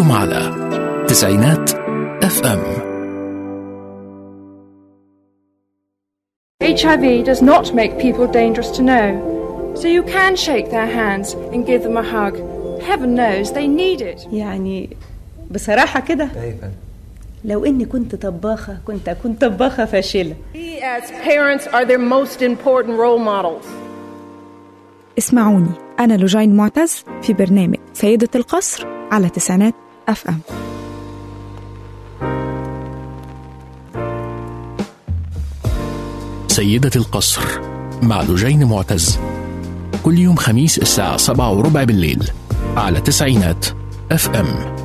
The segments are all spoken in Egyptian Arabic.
أنتم على تسعينات اف ام HIV does not make people dangerous to know, so you can shake their hands and give them a hug. Heaven knows they need it. يعني بصراحة كده ايوه لو إني كنت طباخة كنت أكون طباخة فاشلة We as parents are their most important role models. اسمعوني أنا لوجين معتز في برنامج سيدة القصر على تسعينات أف أم سيدة القصر مع لجين معتز كل يوم خميس الساعة سبعة وربع بالليل على تسعينات اف ام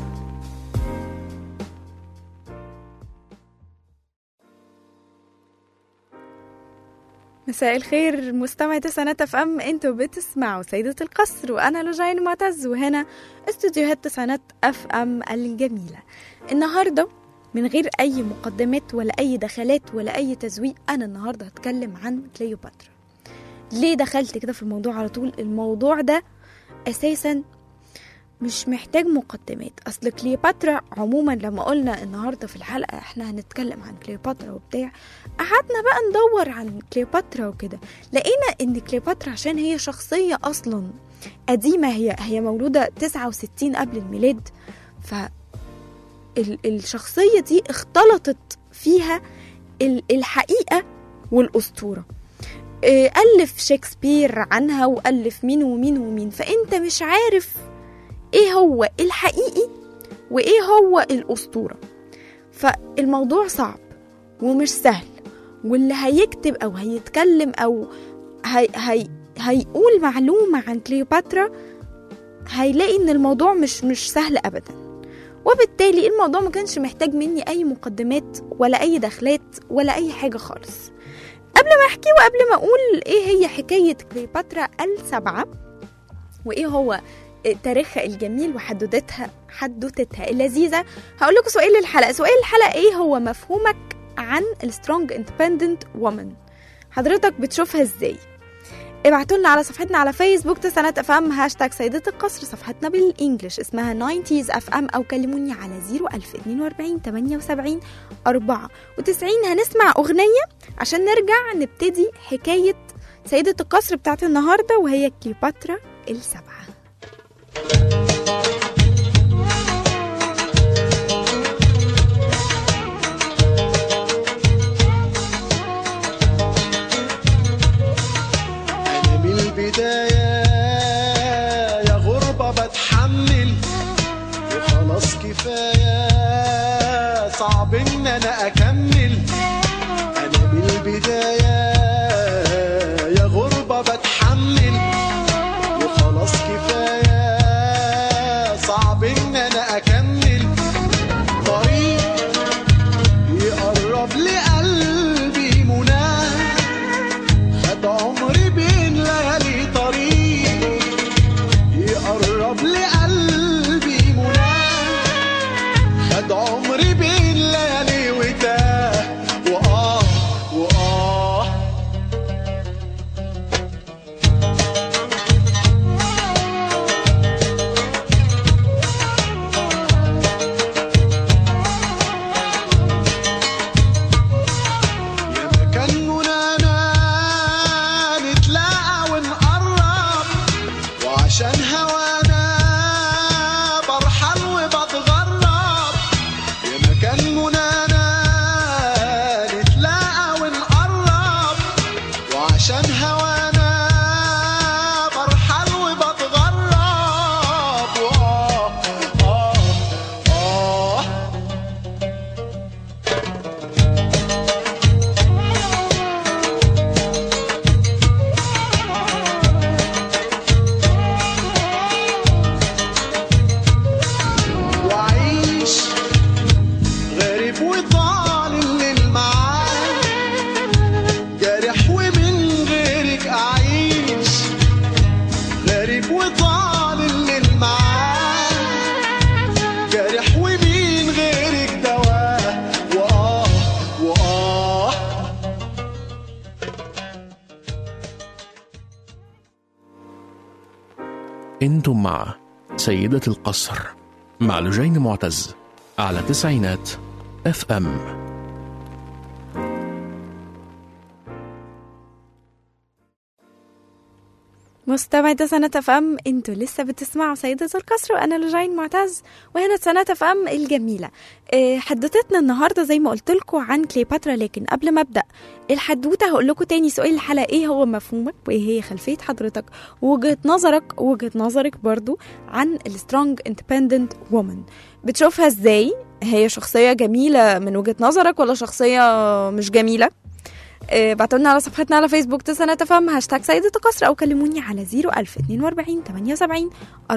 مساء الخير مستمعي تسعينات اف ام انتوا بتسمعوا سيدة القصر وانا لوجين معتز وهنا استوديوهات تسعينات اف ام الجميلة النهاردة من غير اي مقدمات ولا اي دخلات ولا اي تزويق انا النهاردة هتكلم عن كليوباترا ليه دخلت كده في الموضوع على طول الموضوع ده اساسا مش محتاج مقدمات اصل كليوباترا عموما لما قلنا النهارده في الحلقه احنا هنتكلم عن كليوباترا وبتاع قعدنا بقى ندور عن كليوباترا وكده لقينا ان كليوباترا عشان هي شخصيه اصلا قديمه هي هي مولوده 69 قبل الميلاد ف ال- الشخصيه دي اختلطت فيها ال- الحقيقه والاسطوره إيه، ألف شكسبير عنها وألف مين ومين ومين فأنت مش عارف ايه هو الحقيقي وايه هو الاسطوره فالموضوع صعب ومش سهل واللي هيكتب او هيتكلم او هي هي هيقول معلومه عن كليوباترا هيلاقي ان الموضوع مش مش سهل ابدا وبالتالي الموضوع ما كانش محتاج مني اي مقدمات ولا اي دخلات ولا اي حاجه خالص قبل ما احكي وقبل ما اقول ايه هي حكايه كليوباترا السبعه وايه هو تاريخها الجميل وحدوتتها حدوتتها اللذيذة هقول لكم سؤال للحلقة سؤال الحلقة ايه هو مفهومك عن السترونج اندبندنت وومن حضرتك بتشوفها ازاي ابعتوا لنا على صفحتنا على فيسبوك تسعينات اف ام هاشتاج سيدة القصر صفحتنا بالانجلش اسمها 90s اف ام او كلموني على 01042 78 94 هنسمع اغنية عشان نرجع نبتدي حكاية سيدة القصر بتاعت النهاردة وهي كليوباترا السبعة أنا من البداية يا غربة بتحمل وخلاص كفاية صعب إن أنا أكمل أنا من البداية يا غربة بتحمل وخلاص كفاية صعب إن أنا أكمل طريق يقرب لقلبي مناه خد عمري بين ليالي طريق يقرب لقلبي مناه خد عمري بين ليالي وتاه وآه وآه يا مكان منانا نتلاقى ونقرب وعشان هوانا برحل وبتغرب يا مكان منانا نتلاقى ونقرب وعشان هوانا برحل وبتغرب وآه آه آه وعيش غريب وظالم للمعاد جارح ومن غيرك أعيش غريب وظالم للمعاد جارح ومين غيرك دواه وآه وآه انتم مع سيدة القصر مع لجين معتز على تسعينات اف ام مستمعي سنة اف ام انتوا لسه بتسمعوا سيدة القصر وانا لجين معتز وهنا سنة اف ام الجميلة إيه، حدوتتنا النهاردة زي ما قلت لكم عن كليوباترا لكن قبل ما ابدا الحدوتة هقول لكم تاني سؤال الحلقة ايه هو مفهومك وايه هي خلفية حضرتك ووجهة نظرك ووجهة نظرك برضو عن السترونج اندبندنت وومن بتشوفها ازاي هي شخصية جميلة من وجهة نظرك ولا شخصية مش جميلة بعتوا لنا على صفحتنا على فيسبوك تسنة تفهم هاشتاج سيدة القصر أو كلموني على 01042 78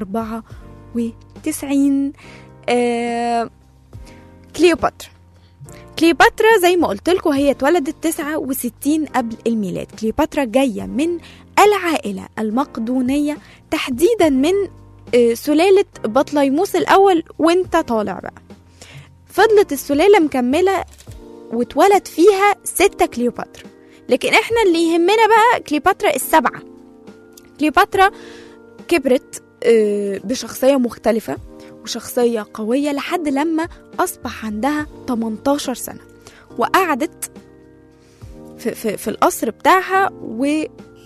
94 آه كليوباترا كليوباترا زي ما قلت لكم هي اتولدت 69 قبل الميلاد كليوباترا جاية من العائلة المقدونية تحديدا من آه، سلالة بطليموس الأول وانت طالع بقى فضلت السلالة مكملة واتولد فيها ستة كليوباترا لكن احنا اللي يهمنا بقى كليوباترا السبعة كليوباترا كبرت آه، بشخصية مختلفة وشخصية قوية لحد لما أصبح عندها 18 سنة وقعدت في, في, في القصر بتاعها و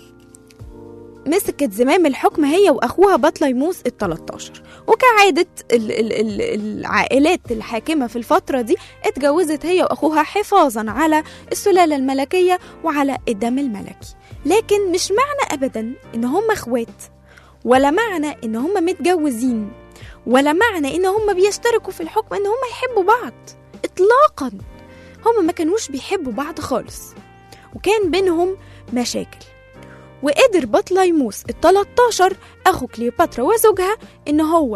مسكت زمام الحكم هي واخوها بطليموس ال 13 وكعادة ال ال ال العائلات الحاكمة في الفترة دي اتجوزت هي واخوها حفاظا على السلالة الملكية وعلى الدم الملكي لكن مش معنى ابدا ان هم اخوات ولا معنى ان هم متجوزين ولا معنى ان هم بيشتركوا في الحكم ان هم يحبوا بعض اطلاقا هم ما كانوش بيحبوا بعض خالص وكان بينهم مشاكل وقدر بطليموس ال 13 أخو كليوباترا وزوجها إن هو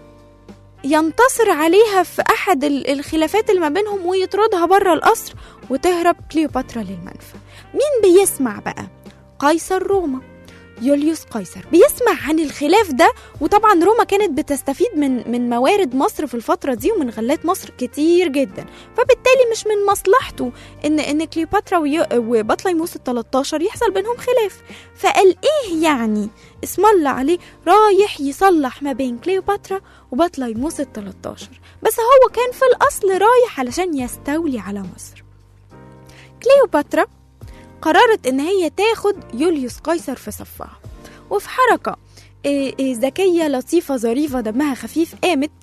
ينتصر عليها في أحد ال- الخلافات اللي ما بينهم ويطردها بره القصر وتهرب كليوباترا للمنفى مين بيسمع بقى؟ قيصر روما يوليوس قيصر بيسمع عن الخلاف ده وطبعا روما كانت بتستفيد من من موارد مصر في الفتره دي ومن غلات مصر كتير جدا فبالتالي مش من مصلحته ان ان كليوباترا ويو- وبطليموس ال 13 يحصل بينهم خلاف فقال ايه يعني اسم الله عليه رايح يصلح ما بين كليوباترا وبطليموس ال 13 بس هو كان في الاصل رايح علشان يستولي على مصر كليوباترا قررت ان هي تاخد يوليوس قيصر في صفها وفي حركة إيه إيه ذكية لطيفة ظريفة دمها خفيف قامت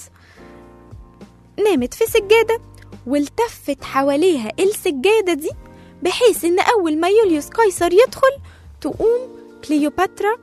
نامت في سجادة والتفت حواليها السجادة دي بحيث ان اول ما يوليوس قيصر يدخل تقوم كليوباترا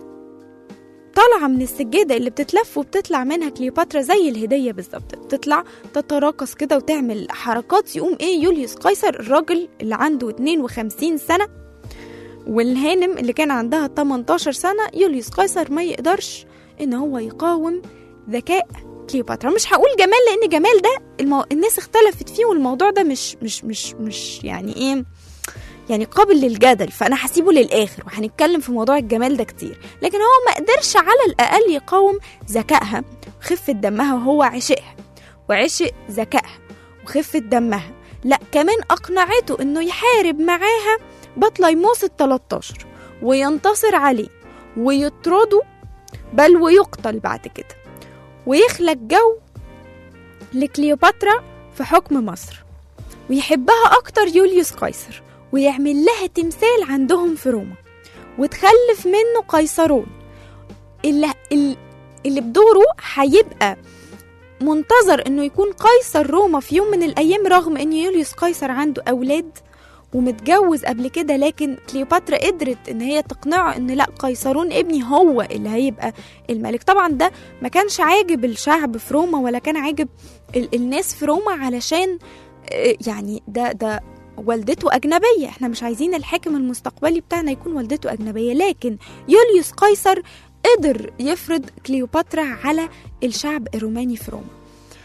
طالعة من السجادة اللي بتتلف وبتطلع منها كليوباترا زي الهدية بالظبط بتطلع تتراقص كده وتعمل حركات يقوم ايه يوليوس قيصر الراجل اللي عنده 52 سنة والهانم اللي كان عندها 18 سنة يوليوس قيصر ما يقدرش ان هو يقاوم ذكاء كليوباترا مش هقول جمال لان جمال ده المو... الناس اختلفت فيه والموضوع ده مش مش مش مش يعني ايه يعني قابل للجدل فانا هسيبه للاخر وهنتكلم في موضوع الجمال ده كتير لكن هو ما قدرش على الاقل يقاوم ذكائها وخفه دمها وهو عشقها وعشق ذكائها وخفه دمها لا كمان اقنعته انه يحارب معاها بطليموس ال 13 وينتصر عليه ويطرده بل ويقتل بعد كده ويخلق جو لكليوباترا في حكم مصر ويحبها أكتر يوليوس قيصر ويعمل لها تمثال عندهم في روما وتخلف منه قيصرون اللي, اللي بدوره هيبقى منتظر انه يكون قيصر روما في يوم من الايام رغم ان يوليوس قيصر عنده اولاد ومتجوز قبل كده لكن كليوباترا قدرت ان هي تقنعه ان لا قيصرون ابني هو اللي هيبقى الملك طبعا ده ما كانش عاجب الشعب في روما ولا كان عاجب ال- الناس في روما علشان آه، يعني ده ده والدته أجنبية احنا مش عايزين الحاكم المستقبلي بتاعنا يكون والدته أجنبية لكن يوليوس قيصر قدر يفرض كليوباترا على الشعب الروماني في روما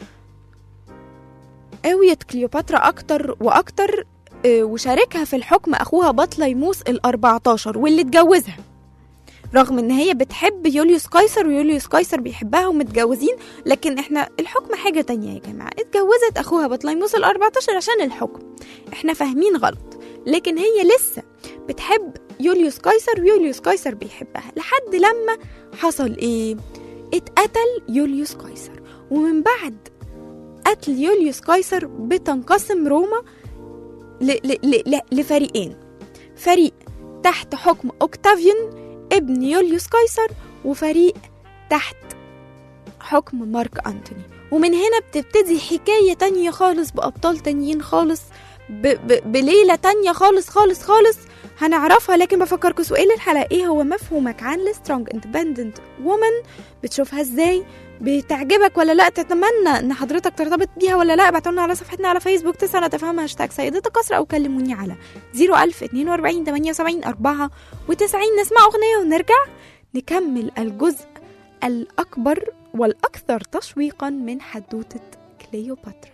قويت كليوباترا أكتر وأكتر آه، وشاركها في الحكم أخوها بطليموس ال 14 واللي اتجوزها رغم ان هي بتحب يوليوس قيصر ويوليوس قيصر بيحبها ومتجوزين لكن احنا الحكم حاجة تانية يا جماعة اتجوزت اخوها بطليموس ال 14 عشان الحكم احنا فاهمين غلط لكن هي لسه بتحب يوليوس قيصر ويوليوس قيصر بيحبها لحد لما حصل ايه اتقتل يوليوس قيصر ومن بعد قتل يوليوس قيصر بتنقسم روما ل- ل- ل- ل- لفريقين فريق تحت حكم أوكتافيون ابن يوليوس قيصر وفريق تحت حكم مارك أنتوني ومن هنا بتبتدي حكاية تانية خالص بأبطال تانيين خالص ب ب بليلة تانية خالص خالص خالص هنعرفها لكن بفكركم سؤال الحلقة ايه هو مفهومك عن السترونج اندبندنت وومن بتشوفها ازاي بتعجبك ولا لا تتمنى ان حضرتك ترتبط بيها ولا لا ابعتولنا على صفحتنا على فيسبوك تسعة تفهم هاشتاج سيدة قصر او كلموني على 01042 78 4 و90 نسمع اغنية ونرجع نكمل الجزء الاكبر والاكثر تشويقا من حدوتة كليوباترا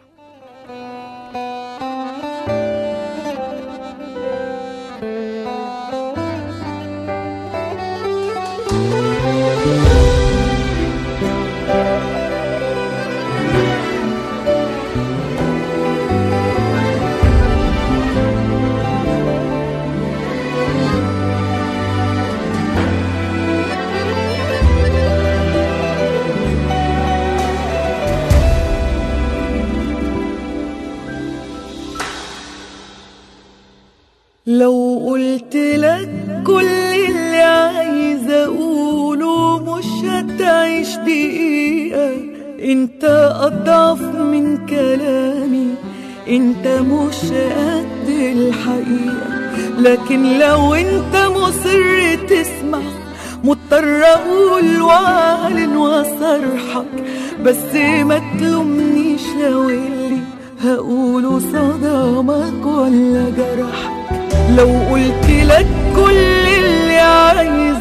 لو قلت لك كل اللي عايز اقوله مش هتعيش دقيقة انت اضعف من كلامي انت مش قد الحقيقة لكن لو انت مصر تسمع مضطر اقول واعلن واصرحك بس ما تلومنيش لو اللي هقوله صدمك ولا جرحك لو قلت لك كل اللي عايز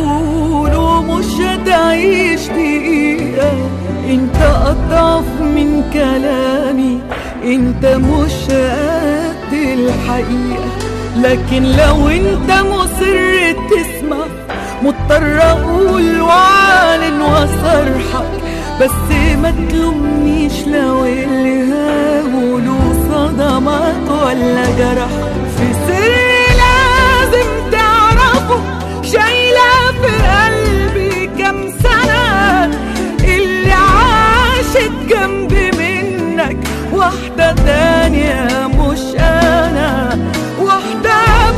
اقوله مش هتعيش دقيقة انت اضعف من كلامي انت مش قد الحقيقة لكن لو انت مصر تسمع مضطر اقول واعلن واصرحك بس ما تلومنيش لو اللي هقوله صدمك ولا جرحك في سر لازم تعرفه شايلة في قلبي كام سنة اللي عاشت جنب منك واحدة تانية مش أنا واحدة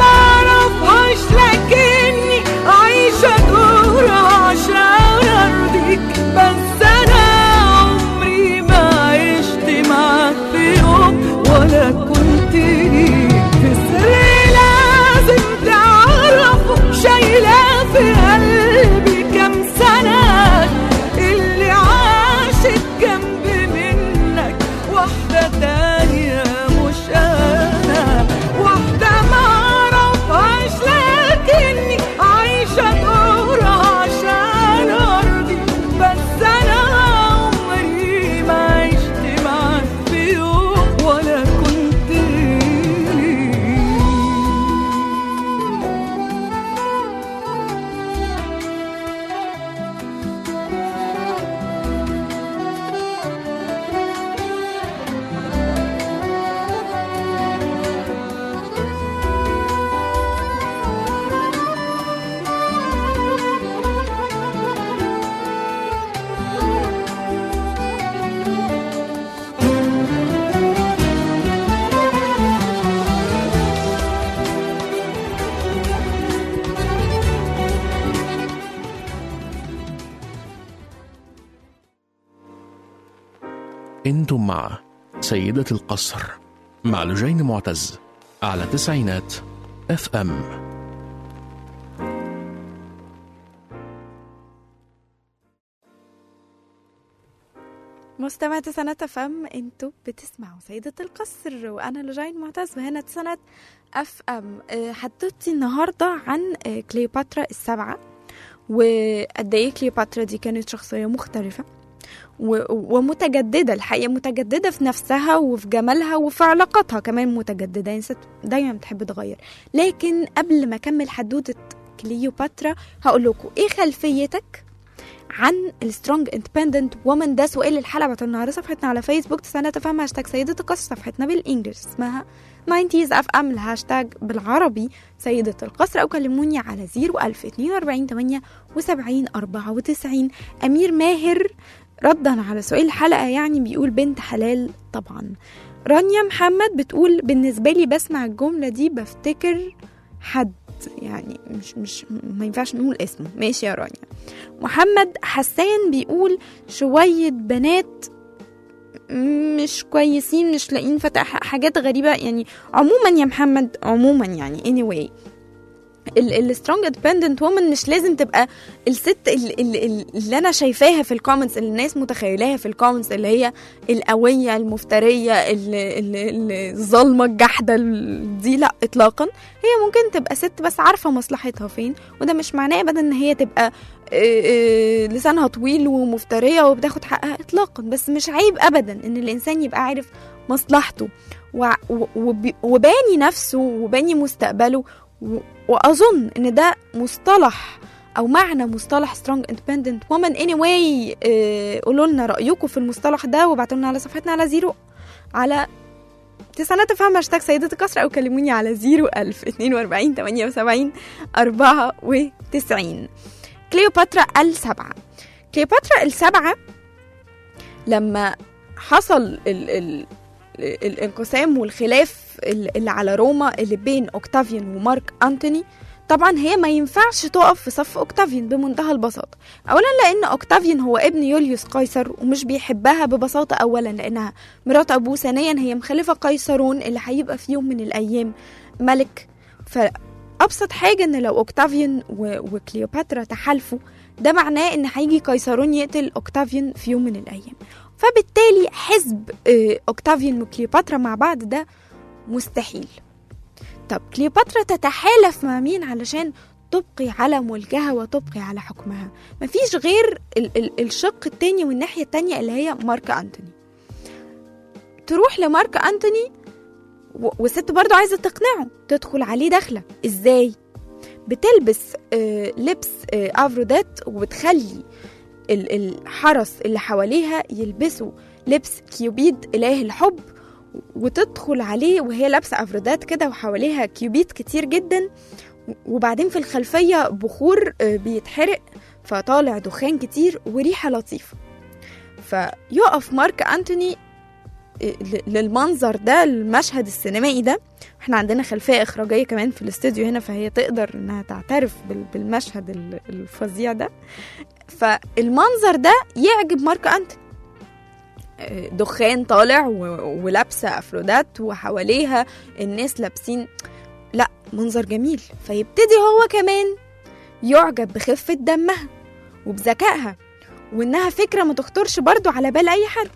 معرفهاش لكني عايشة دور عشان أرضيك بس أنا عمري ما عشت معاك في يوم ولا كنت ليك في سر لازم تعرفه شايلة في قلبي كام سنة اللي عاشت جنب منك واحدة تانية مش أنا واحدة معرفهاش لكني عايشة دور عشان أرضي بس أنا عمري ما عشت معاك في يوم ولا كنت ليك انتم مع سيدة القصر مع لجين معتز على تسعينات اف ام مستمعة سنة فم انتوا بتسمعوا سيدة القصر وانا لجين معتز وهنا سنة اف ام آه، حددتي النهاردة عن آه، كليوباترا السبعة وقد ايه كليوباترا دي كانت شخصية مختلفة و- ومتجددة الحقيقة متجددة في نفسها وفي جمالها وفي علاقاتها كمان متجددة يعني ست دايما بتحب تغير لكن قبل ما أكمل حدوتة كليوباترا هقول لكم ايه خلفيتك عن السترونج اندبندنت وومن ده سؤال الحلقه بتاعت النهارده صفحتنا على فيسبوك تستنى تفهم هاشتاج سيدة القصر صفحتنا بالانجلش اسمها 90s اف ام الهاشتاج بالعربي سيدة القصر او كلموني على 01000 42 8 و70 94 امير ماهر ردا على سؤال الحلقة يعني بيقول بنت حلال طبعا رانيا محمد بتقول بالنسبة لي بسمع الجملة دي بفتكر حد يعني مش مش ما ينفعش نقول اسمه ماشي يا رانيا محمد حسان بيقول شوية بنات مش كويسين مش لاقيين فتح حاجات غريبة يعني عموما يا محمد عموما يعني anyway السترونج اندبندنت وومن مش لازم تبقى الست اللي, اللي, اللي انا شايفاها في الكومنتس اللي الناس متخيلاها في الكومنتس اللي هي القويه المفتريه اللي- اللي- اللي الظالمه الجحده ال- دي لا اطلاقا هي ممكن تبقى ست بس عارفه مصلحتها فين وده مش معناه ابدا ان هي تبقى آه، آه، لسانها طويل ومفتريه وبتاخد حقها اطلاقا بس مش عيب ابدا ان الانسان يبقى عارف مصلحته وع- و- وب- وباني نفسه وباني مستقبله و- واظن ان ده مصطلح او معنى مصطلح strong independent woman anyway آه، قولوا لنا رايكم في المصطلح ده وابعتوا لنا على صفحتنا على زيرو على تسعينات فهم هاشتاج سيدة الكسرة أو كلموني على زيرو ألف اتنين وأربعين تمانية وسبعين أربعة وتسعين كليوباترا السبعة كليوباترا السبعة لما حصل ال ال الانقسام والخلاف ال- اللي على روما اللي بين اوكتافيان ومارك انتوني طبعا هي ما ينفعش تقف في صف اوكتافيان بمنتهى البساطه اولا لان اوكتافيان هو ابن يوليوس قيصر ومش بيحبها ببساطه اولا لانها مرات ابوه ثانيا هي مخلفه قيصرون اللي هيبقى في يوم من الايام ملك فابسط حاجه ان لو اوكتافيان و- وكليوباترا تحالفوا ده معناه ان هيجي قيصرون يقتل اوكتافيان في يوم من الايام فبالتالي حزب آه، اوكتافيان وكليوباترا مع بعض ده مستحيل طب كليوباترا تتحالف مع مين علشان تبقي على ملكها وتبقي على حكمها مفيش غير ال- ال- الشق التاني والناحية التانية اللي هي مارك أنتوني تروح لمارك أنتوني و- والست برضو عايزة تقنعه تدخل عليه داخلة ازاي بتلبس آه، لبس آه، افروديت وبتخلي ال- الحرس اللي حواليها يلبسوا لبس كيوبيد إله الحب وتدخل عليه وهي لابسة أفرودات كده وحواليها كيوبيد كتير جدا وبعدين في الخلفية بخور آه، بيتحرق فطالع دخان كتير وريحة لطيفة فيقف مارك أنتوني آه، ل- للمنظر ده المشهد السينمائي ده احنا عندنا خلفية إخراجية كمان في الاستوديو هنا فهي تقدر إنها تعترف بال- بالمشهد ال- الفظيع ده فالمنظر ده يعجب مارك أنتوني آه، دخان طالع و- ولابسه افرودات وحواليها الناس لابسين لا منظر جميل فيبتدي هو كمان يعجب بخفه دمها وبذكائها وانها فكره ما تخطرش برضو على بال اي حد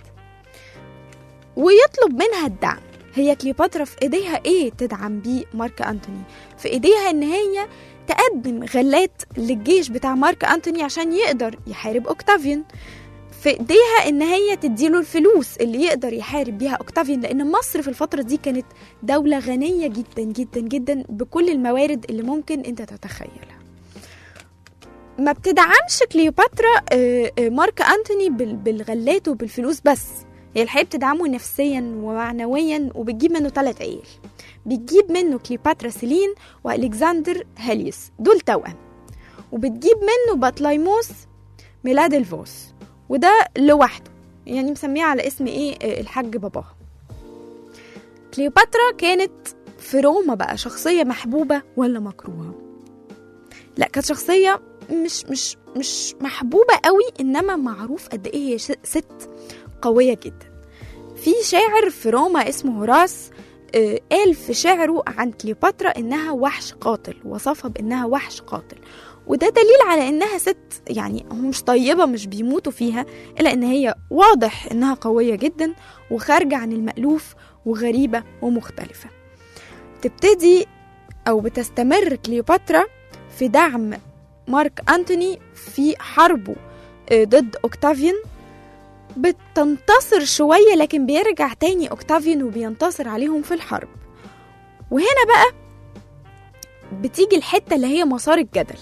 ويطلب منها الدعم هي كليوباترا في ايديها ايه تدعم بيه مارك انتوني في ايديها ان هي تقدم غلات للجيش بتاع مارك انتوني عشان يقدر يحارب اوكتافيان في ايديها ان هي تديله الفلوس اللي يقدر يحارب بيها اوكتافيان لان مصر في الفتره دي كانت دوله غنيه جدا جدا جدا بكل الموارد اللي ممكن انت تتخيلها ما بتدعمش كليوباترا آه، آه، مارك انتوني بال- بالغلات وبالفلوس بس هي الحقيقه بتدعمه نفسيا ومعنويا وبتجيب منه ثلاث عيال بتجيب منه كليوباترا سيلين والكسندر هيليوس دول توأم وبتجيب منه بطليموس ميلاد الفوس وده لوحده يعني مسميه على اسم ايه آه، الحاج باباها كليوباترا كانت في روما بقى شخصية محبوبة ولا مكروهة لا كانت شخصية مش مش مش محبوبة قوي انما معروف قد ايه هي ش- ست قوية جدا في شاعر في روما اسمه هوراس آه، قال في شعره عن كليوباترا انها وحش قاتل وصفها بانها وحش قاتل وده دليل على انها ست يعني هم مش طيبه مش بيموتوا فيها الا ان هي واضح انها قويه جدا وخارجه عن المالوف وغريبه ومختلفه تبتدي او بتستمر كليوباترا في دعم مارك انتوني في حربه آه، ضد اوكتافيان بتنتصر شويه لكن بيرجع تاني اوكتافيان وبينتصر عليهم في الحرب وهنا بقى بتيجي الحته اللي هي مسار الجدل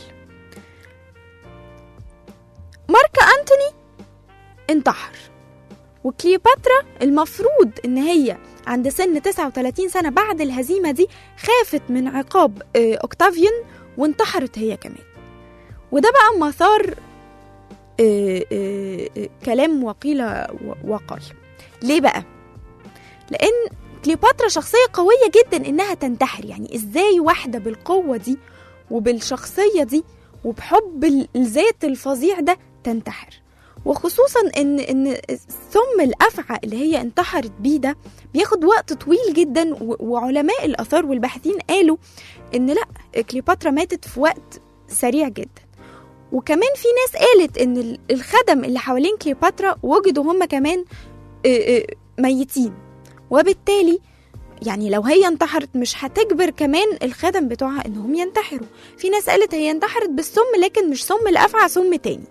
مارك أنتوني انتحر وكليوباترا المفروض ان هي عند سن 39 سنة بعد الهزيمة دي خافت من عقاب آه، اوكتافيان وانتحرت هي كمان وده بقى مثار آه، آه، آه، كلام وقيل و- وقال ليه بقى لان كليوباترا شخصيه قويه جدا انها تنتحر يعني ازاي واحده بالقوه دي وبالشخصيه دي وبحب ال- الذات الفظيع ده تنتحر وخصوصا ان ان ثم الافعى اللي هي انتحرت بيه ده بياخد وقت طويل جدا و- وعلماء الاثار والباحثين قالوا ان لا كليوباترا ماتت في وقت سريع جدا وكمان في ناس قالت ان ال- الخدم اللي حوالين كليوباترا وجدوا هم كمان آه، آه، ميتين وبالتالي يعني لو هي انتحرت مش هتجبر كمان الخدم بتوعها انهم ينتحروا في ناس قالت هي انتحرت بالسم لكن مش سم الافعى سم تاني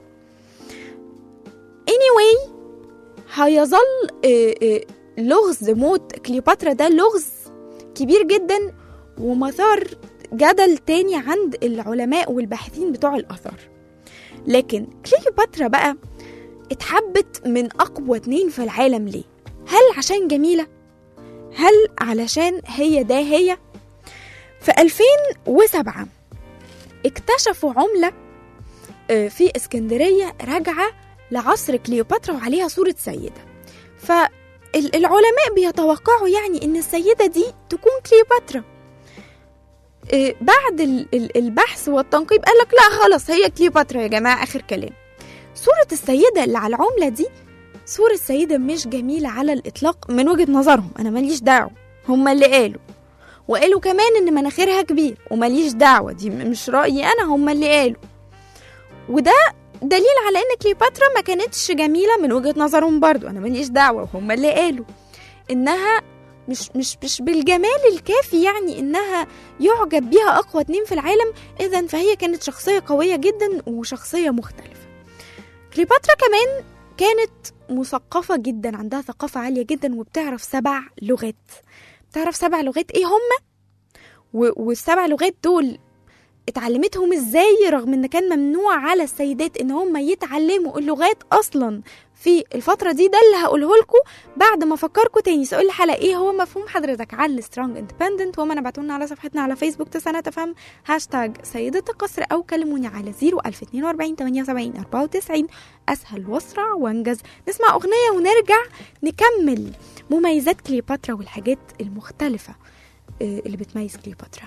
anyway هيظل آه، آه، لغز موت كليوباترا ده لغز كبير جدا ومثار جدل تاني عند العلماء والباحثين بتوع الآثار لكن كليوباترا بقى اتحبت من أقوى اتنين في العالم ليه؟ هل عشان جميلة؟ هل علشان هي داهية؟ في 2007 اكتشفوا عملة آه، في اسكندرية راجعة لعصر كليوباترا وعليها صورة سيدة فالعلماء بيتوقعوا يعني ان السيدة دي تكون كليوباترا آه، بعد ال- ال- البحث والتنقيب قال لك لا خلاص هي كليوباترا يا جماعة آخر كلام صورة السيدة اللي على العملة دي صورة السيدة مش جميلة على الإطلاق من وجهة نظرهم أنا ماليش دعوة هما اللي قالوا وقالوا كمان إن مناخيرها كبير وماليش دعوة دي م- مش رأيي أنا هما اللي قالوا وده دليل على إن كليوباترا ما كانتش جميلة من وجهة نظرهم برضو أنا ماليش دعوة وهما اللي قالوا إنها مش مش مش بالجمال الكافي يعني إنها يعجب بيها أقوى اتنين في العالم إذا فهي كانت شخصية قوية جدا وشخصية مختلفة كليوباترا كمان كانت مثقفة جدا عندها ثقافة عالية جدا وبتعرف سبع لغات بتعرف سبع لغات ايه هما و- والسبع لغات دول اتعلمتهم ازاي رغم ان كان ممنوع على السيدات ان هم يتعلموا اللغات اصلا في الفترة دي ده اللي هقوله لكم بعد ما افكركم تاني سؤال الحلقة ايه هو مفهوم حضرتك على السترونج اندبندنت وما نبعتونا على صفحتنا على فيسبوك تسعة تفهم هاشتاج سيدة القصر او كلموني على 01042 78 94 اسهل واسرع وانجز نسمع اغنية ونرجع نكمل مميزات كليوباترا والحاجات المختلفة آه، اللي بتميز كليوباترا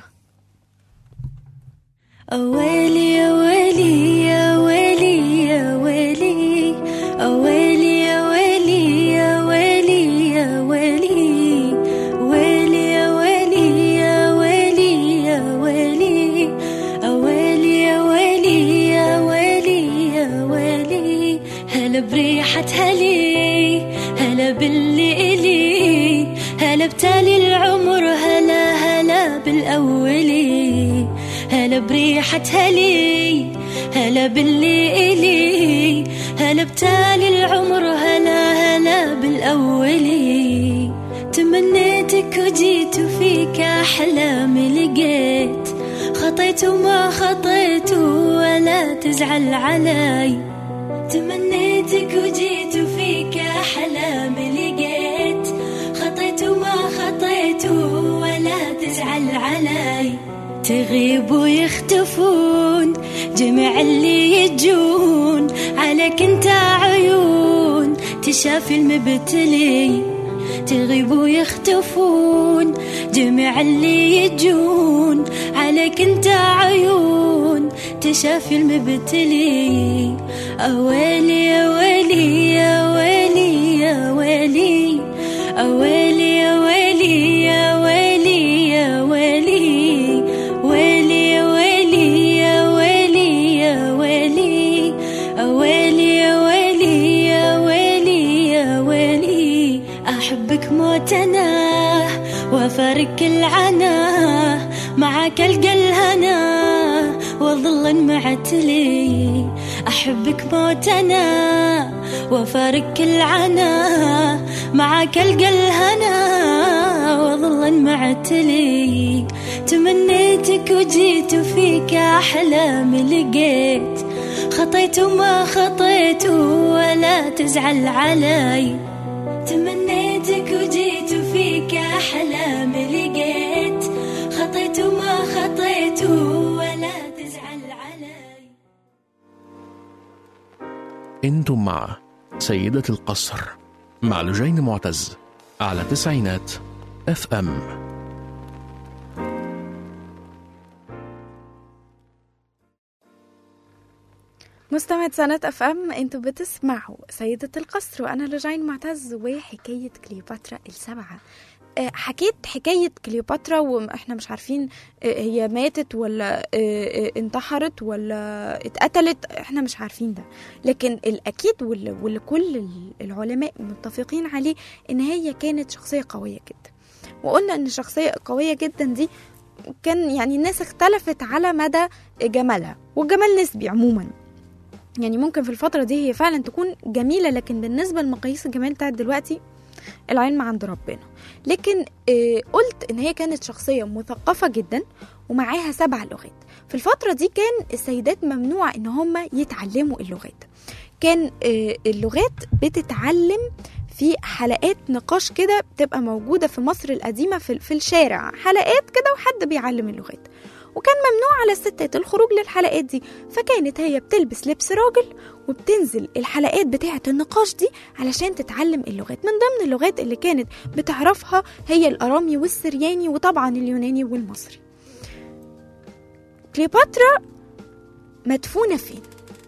أويلي يا ويلي يا ويلي يا ويلي أويلي يا ويلي يا ويلي يا ويلي ويلي يا ويلي يا ويلي يا ويلي أويلي يا ويلي يا ويلي يا ويلي هلا بريحة هلي هلا باللي إلي هلا بتالي العمر هلا هلا بالأولي هلا بريحة هلي هلا باللي إلي هلا بتالي العمر هلا هلا بالأولي تمنيتك وجيت وفيك أحلامي لقيت خطيت وما خطيت ولا تزعل علي تمنيتك وجيت وفيك أحلامي لقيت خطيت وما خطيت ولا تزعل علي تغيب ويختفون جميع اللي يجون عليك انت عيون تشافي المبتلي تغيب ويختفون جميع اللي يجون عليك انت عيون تشافي المبتلي أويلي يا ويلي يا ويلي يا ويلي أويلي يا ويلي يا ويلي يا ويلي ويلي يا ويلي يا ويلي يا ويلي أويلي يا ويلي يا ويلي يا ويلي أحبك موت أنا وأفارق العنا معك ألقى الهنا وظل معتلي أحبك موت أنا وأفارق العنا معك ألقى الهنا وظل معتلي تمنيتك وجيت وفيك أحلامي لقيت خطيت وما خطيت ولا تزعل علي تمنيتك وجيت وفيك أحلامي لقيت خطيت وما خطيت ولا تزعل علي انتم مع سيدة القصر مع لجين معتز على تسعينات اف ام مستمع سنة اف ام انتوا بتسمعوا سيدة القصر وانا لجين معتز وحكاية كليوباترا السبعة آه، حكيت حكاية كليوباترا واحنا مش عارفين آه، هي ماتت ولا آه، آه، انتحرت ولا اتقتلت احنا مش عارفين ده لكن الاكيد واللي, واللي كل العلماء متفقين عليه ان هي كانت شخصية قوية جدا وقلنا ان الشخصية القوية جدا دي كان يعني الناس اختلفت على مدى جمالها والجمال نسبي عموما يعني ممكن في الفترة دي هي فعلا تكون جميلة لكن بالنسبة لمقاييس الجمال بتاعت دلوقتي العلم عند ربنا لكن آه قلت ان هي كانت شخصية مثقفة جدا ومعاها سبع لغات في الفترة دي كان السيدات ممنوع ان هم يتعلموا اللغات كان آه اللغات بتتعلم في حلقات نقاش كده بتبقى موجودة في مصر القديمة في, في الشارع حلقات كده وحد بيعلم اللغات وكان ممنوع على الستات الخروج للحلقات دي فكانت هي بتلبس لبس راجل وبتنزل الحلقات بتاعة النقاش دي علشان تتعلم اللغات من ضمن اللغات اللي كانت بتعرفها هي الأرامي والسرياني وطبعا اليوناني والمصري كليوباترا مدفونة فين؟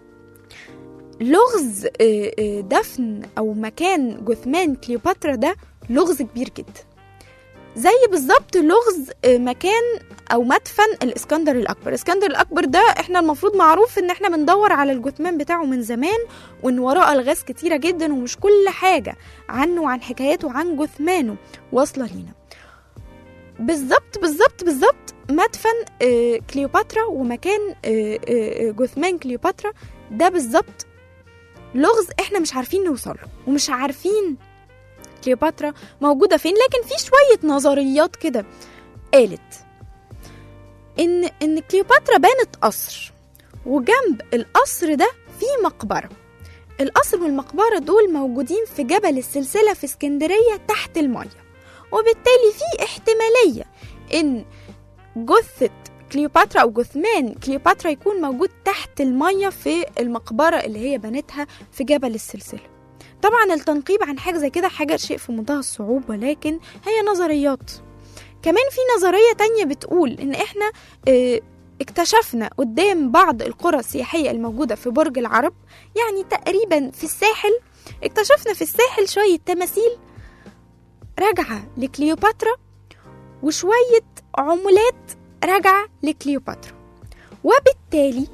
لغز آه، آه، دفن أو مكان جثمان كليوباترا ده لغز كبير جدا زي بالظبط لغز آه، مكان او مدفن الاسكندر الاكبر الاسكندر الاكبر ده احنا المفروض معروف ان احنا بندور على الجثمان بتاعه من زمان وان وراه الغاز كتيره جدا ومش كل حاجه عنه وعن حكاياته وعن جثمانه واصله لينا بالظبط بالظبط بالظبط مدفن آه، كليوباترا ومكان آه، آه، جثمان كليوباترا ده بالظبط لغز احنا مش عارفين نوصل له ومش عارفين كليوباترا موجودة فين لكن في شوية نظريات كده قالت إن إن كليوباترا بانت قصر وجنب القصر ده في مقبرة القصر والمقبرة دول موجودين في جبل السلسلة في اسكندرية تحت المية وبالتالي في احتمالية إن جثة كليوباترا أو جثمان كليوباترا يكون موجود تحت المية في المقبرة اللي هي بنتها في جبل السلسلة طبعا التنقيب عن حاجة زي كده حاجة شيء في منتهى الصعوبة لكن هي نظريات كمان في نظرية تانية بتقول إن إحنا اه اكتشفنا قدام بعض القرى السياحية الموجودة في برج العرب يعني تقريبا في الساحل اكتشفنا في الساحل شوية تماثيل راجعة لكليوباترا وشوية عملات راجعة لكليوباترا وبالتالي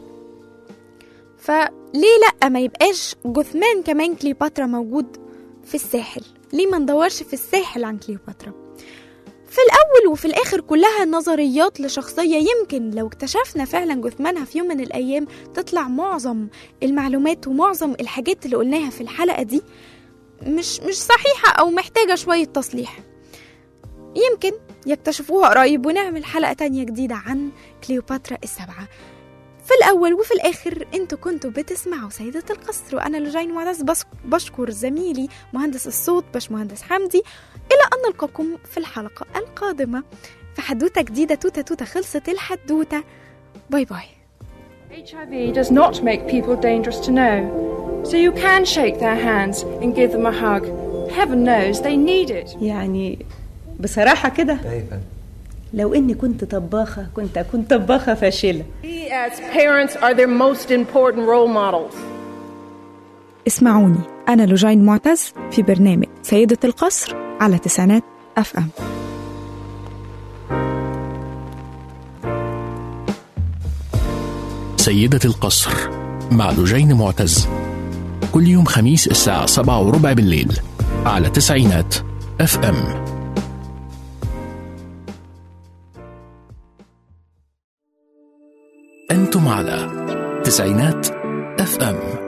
فليه لأ ما يبقاش جثمان كمان كليوباترا موجود في الساحل ليه ما ندورش في الساحل عن كليوباترا في الأول وفي الآخر كلها نظريات لشخصية يمكن لو اكتشفنا فعلا جثمانها في يوم من الأيام تطلع معظم المعلومات ومعظم الحاجات اللي قلناها في الحلقة دي مش مش صحيحة أو محتاجة شوية تصليح يمكن يكتشفوها قريب ونعمل حلقة تانية جديدة عن كليوباترا السبعة في الأول وفي الآخر انتوا كنتوا بتسمعوا سيدة القصر وأنا لجين معتز بس- بشكر زميلي مهندس الصوت باشمهندس حمدي إلى أن نلقاكم في الحلقة القادمة في حدوتة جديدة توتة توتة خلصت الحدوتة باي باي HIV does not make people dangerous to know, so you can shake their hands and give them a hug. Heaven knows they need it. يعني بصراحة كده ايوه لو إني كنت طباخة كنت أكون طباخة فاشلة We as parents are their most important role models. اسمعوني أنا لجين معتز في برنامج سيدة القصر على تسعينات أف أم سيدة القصر مع لجين معتز كل يوم خميس الساعة سبعة وربع بالليل على تسعينات اف ام أنتم على تسعينات اف ام